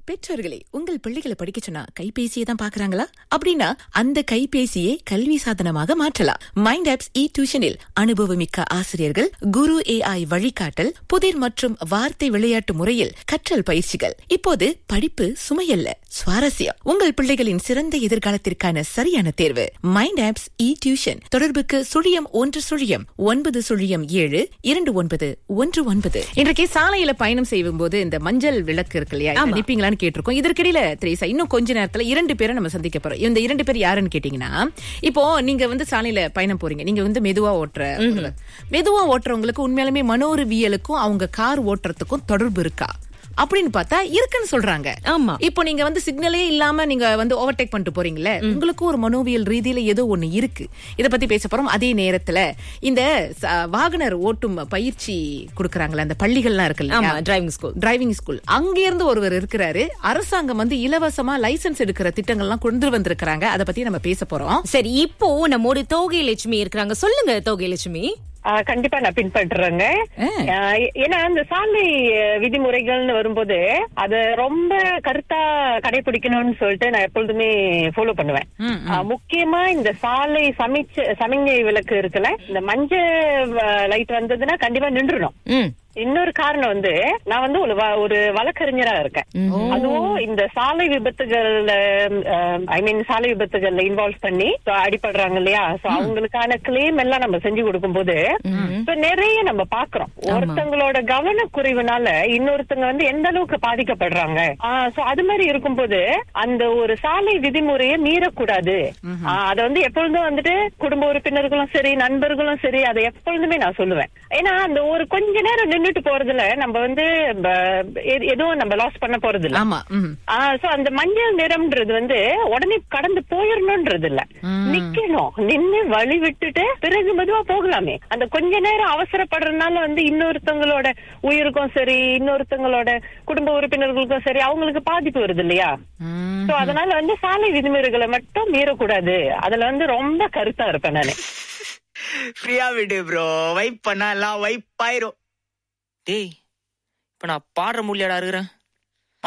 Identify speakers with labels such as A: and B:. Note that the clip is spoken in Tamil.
A: பெற்றோர்களே உங்கள் பிள்ளைகளை படிக்க சொன்னா கைபேசியை தான் பாக்குறாங்களா அப்படின்னா அந்த கைபேசியை கல்வி சாதனமாக மாற்றலாம் மைண்ட் ஆப்ஸ் இ டியூஷனில் அனுபவமிக்க ஆசிரியர்கள் குரு ஏஐ வழிகாட்டல் புதிர் மற்றும் வார்த்தை விளையாட்டு முறையில் கற்றல் பயிற்சிகள் இப்போது படிப்பு சுமையல்ல சுவாரஸ்யம் உங்கள் பிள்ளைகளின் சிறந்த எதிர்காலத்திற்கான சரியான தேர்வு மைண்ட் ஆப்ஸ் இ டியூஷன் தொடர்புக்கு சுழியம் ஒன்று சுழியம் ஒன்பது சுழியம் ஏழு இரண்டு ஒன்பது ஒன்று ஒன்பது இன்றைக்கு சாலையில பயணம் செய்யும் போது இந்த மஞ்சள் விளக்கு இருக்கு இல்லையா இதை நிப்பீங்களான்னு கேட்டிருக்கோம் இதற்கிடையில திரேசா இன்னும் கொஞ்ச நேரத்துல இரண்டு பேரை நம்ம சந்திக்க போறோம் இந்த இரண்டு பேர் யாருன்னு கேட்டீங்கன்னா இப்போ நீங்க வந்து சாலையில பயணம் போறீங்க நீங்க வந்து மெதுவா ஓட்டுற ஒருவர். மெதுவா ஓட்டுறவங்களுக்கு உண்மையாலுமே மனோரவியலுக்கும் அவங்க கார் ஓட்டுறதுக்கும் தொடர்பு இருக்கா அப்படின்னு பார்த்தா இருக்குன்னு சொல்றாங்க
B: ஆமா.
A: இப்போ நீங்க வந்து சிக்னலே இல்லாம நீங்க வந்து ஓவர்டேக் பண்ணிட்டு போறீங்களே உங்களுக்கும் ஒரு மனோவியல் ரீதியில ஏதோ ஒண்ணு இருக்கு இத பத்தி பேச போறோம் அதே நேரத்துல இந்த ச- வாகனர் ஓட்டும் பயிற்சி கொடுக்கறாங்களே அந்த பள்ளிகள்லாம் இருக்கு
B: ஆமா
A: இல்லையா
B: டிரைவிங் ஸ்கூல்
A: டிரைவிங் ஸ்கூல் அங்க இருந்து ஒருவர் இருக்கிறாரு அரசாங்கம் வந்து இலவசமா லைசென்ஸ் எடுக்கிற திட்டங்கள்லாம் கொண்டு வந்திருக்கிறாங்க அத பத்தி நம்ம பேச போறோம்
B: சரி இப்போ நம்மோட தோகை லட்சுமி இருக்கிறாங்க சொல்லுங்க தோகை லட்சுமி
C: ஆ, கண்டிப்பா நான் பின்பற்றுறேங்க ஆ, ஏன்னா இந்த சாலை அஹ், விதிமுறைகள்னு வரும்போது அத ரொம்ப கருத்தா கடைபிடிக்கணும்னு சொல்லிட்டு நான் எப்பொழுதுமே ஃபாலோ பண்ணுவேன் ஆ, முக்கியமா இந்த சாலை சமிச்ச சமிங்கை விளக்கு இருக்குல்ல இந்த மஞ்சள் லைட் வந்ததுன்னா கண்டிப்பா நின்றுடும்
B: ம்
C: இன்னொரு காரணம் வந்து நான் வந்து ஒரு வ- ஒரு வழக்கறிஞரா இருக்கேன் அதுவும் இந்த சாலை விபத்துகள்ல ஐ மீன் சாலை விபத்துகள்ல இன்வால்வ் பண்ணி so அடிபடுறாங்க இல்லையா சோ அவங்களுக்கான கிளைம் எல்லாம் நம்ம செஞ்சு கொடுக்கும்போது so நிறைய நம்ம பாக்குறோம் ஒருத்தங்களோட கவனக்குறைவுனால இன்னொருத்தங்க வந்து எந்த அளவுக்கு பாதிக்கப்படுறாங்க சோ அது மாதிரி இருக்கும்போது அந்த ஒரு சாலை விதிமுறையை மீறக்கூடாது ஆஹ் அத வந்து எப்பொழுதும் வந்துட்டு குடும்ப உறுப்பினர்களும் சரி நண்பர்களும் சரி அதை எப்பொழுதுமே நான் சொல்லுவேன் ஏன்னா அந்த ஒரு கொஞ்ச நேரம் நின்னுட்டு போறதுல நம்ம வந்து ப- எ- எதுவும் நம்ம லாஸ் பண்ண போறது இல்ல
A: ஆமா ம்.
C: சோ அந்த மஞ்சள் நிறம்ன்றது வந்து உடனே கடந்து போயிடணும்ன்றது இல்ல நிக்கணும் நின்னு வழி விட்டுட்டு பிறகு மெதுவா போகலாமே அந்த கொஞ்ச நேரம் அவசரப்படுறதுனால வந்து இன்னொருத்தவங்களோட உயிருக்கும் சரி இன்னொருத்தவங்களோட குடும்ப உறுப்பினர்களுக்கும் சரி அவங்களுக்கு பாதிப்பு வருது இல்லையா
A: ம்.
C: சோ அதனால வந்து சாலை விதிமுறைகளை மட்டும் மீறக்கூடாது அதுல வந்து ரொம்ப கருத்தா இருப்பேன் நானு
D: ஃப்ரீயா விடு ப்ரோ வைப் பண்ணா எல்லாம் வைப் ஆயிரும் டேய் இப்ப நான் பாடுற முடியாடா இருக்கிறேன்